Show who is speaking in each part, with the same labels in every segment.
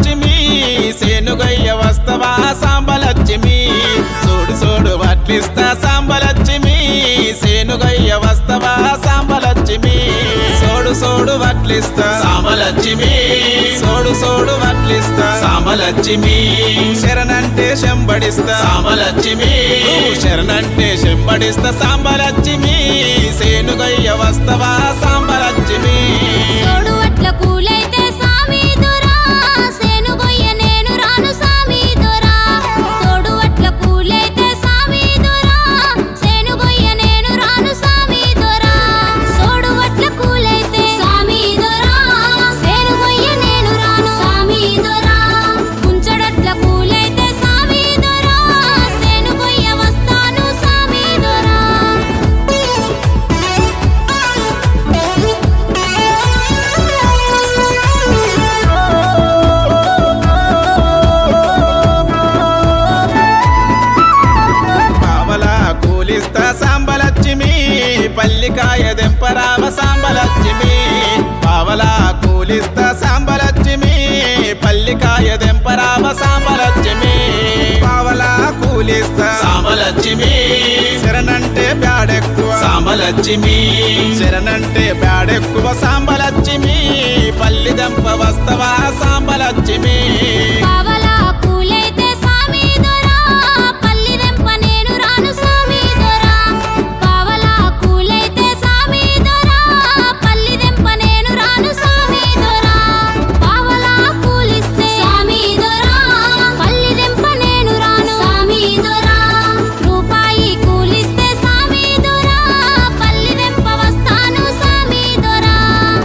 Speaker 1: సాంబలక్ష్మి సేనుగయ్య వస్తవా సాంబలక్ష్మి సోడు సోడు వడ్లిస్తా సాంబలక్ష్మి సేనుగయ్య వస్తవా సాంబలక్ష్మి సోడు సోడు వడ్లిస్తా సాంబలక్ష్మి సోడు సోడు వడ్లిస్తా సాంబలక్ష్మి శరణంటే శంబడిస్తా సాంబలక్ష్మి శరణంటే శంబడిస్తా సాంబలక్ష్మి సేనుగయ్య వస్తవా సాంబలక్ష్మి
Speaker 2: సోడు వట్ల కూలైతే సామి దొరా సేను గొయ్య నేను రాను సామి దొరా సోడు వట్ల కూలైతే సామి దొరా సేను గొయ్య నేను రాను సామి దొరా సోడు వట్ల కూలైతే సామి దొరా సేను గొయ్య నేను రాను సామి దొరా కుంచడట్ల కూలైతే సామి దొరా సేను గొయ్య వస్తాను సామి దొరా
Speaker 1: పావల కూలిస్తా సాంబలక్ష్మి పల్లికాయ దెంపరామ సాంబలక్ష్మి పావల కూలిస్తా సాంబలక్ష్మి పల్లికాయ దెంపరామ సాంబలక్ష్మి పావల కూలిస్తా సాంబలక్ష్మి శరణంటే బ్యాడెక్కువ సాంబలక్ష్మి శరణంటే బ్యాడెక్కువ సాంబలక్ష్మి పల్లి దెంప వస్తవా సాంబలక్ష్మి
Speaker 2: పావలా పూలైతే సామి దొరా పల్లి దెంప నేను రాను సామి దొరా పావలా పూలైతే సామి దొరా పల్లి దెంప నేను రాను సామి దొరా పావలా పూలిస్తే సామి దొరా పల్లి దెంప నేను రాను సామి దొరా రూపాయి కూలిస్తే సామి దొరా పల్లి దెంప వస్తాను సామి దొరా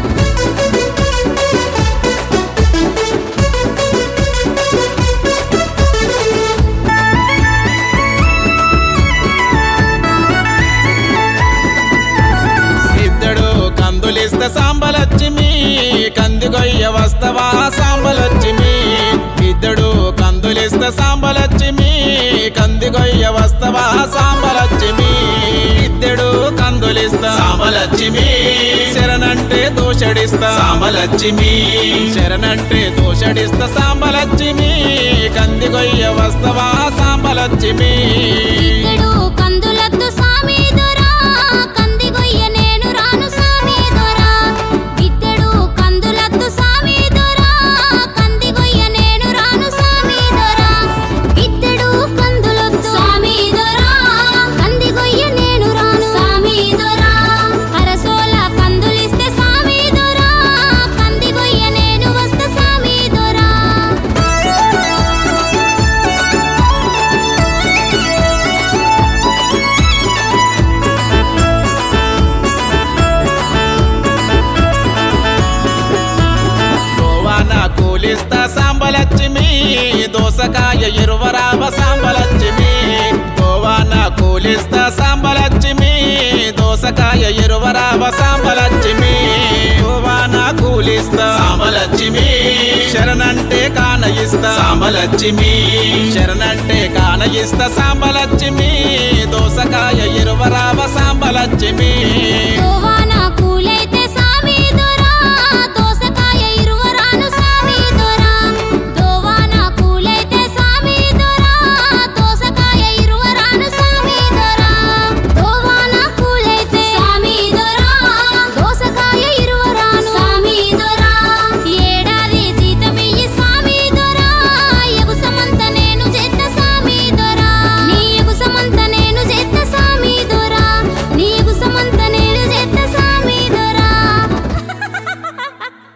Speaker 1: ఇద్దడు కందులిస్త సాంబలక్ష్మి కందిగొయ్య వస్తవా సాంబలక్ష్మి ఇద్దడు కందులిస్త సాంబలక్ష్మి కందిగొయ్య వస్తవా సాంబలక్ష్మి ఇద్దడు కందులిస్త సాంబలక్ష్మి శరణంటే దోషడిస్తా సాంబలక్ష్మి శరణంటే దోషడిస్త సాంబలక్ష్మి కందిగొయ్య వస్తవా సాంబలక్ష్మి
Speaker 2: ఇద్దడు కందులద్దు సామి దొరా కందిగొయ్య నేను రాను సామి దొరా ఇద్దడు కందులద్దు సామి దొరా కందిగొయ్య నేను రాను సామి దొరా ఇద్దడు కందులద్దు సామి దొరా కందిగొయ్య నేను రాను సామి దొరా అరసోల కందులిస్తే సామి దొరా కందిగొయ్య నేను వస్తా సామి దొరా
Speaker 1: గోవాన కూలిస్తా సాంబలక్ష్మి దోసకాయ ఇరువరావ సాంబలక్ష్మి గోవాన కూలిస్తా సాంబలక్ష్మి దోసకాయ ఇరువరావ సాంబలక్ష్మి గోవాన కూలిస్తా సాంబలక్ష్మి శరణంటే కానయిస్తా సాంబలక్ష్మి శరణంటే కానయిస్తా సాంబలక్ష్మి దోసకాయ ఇరువరావ సాంబలక్ష్మి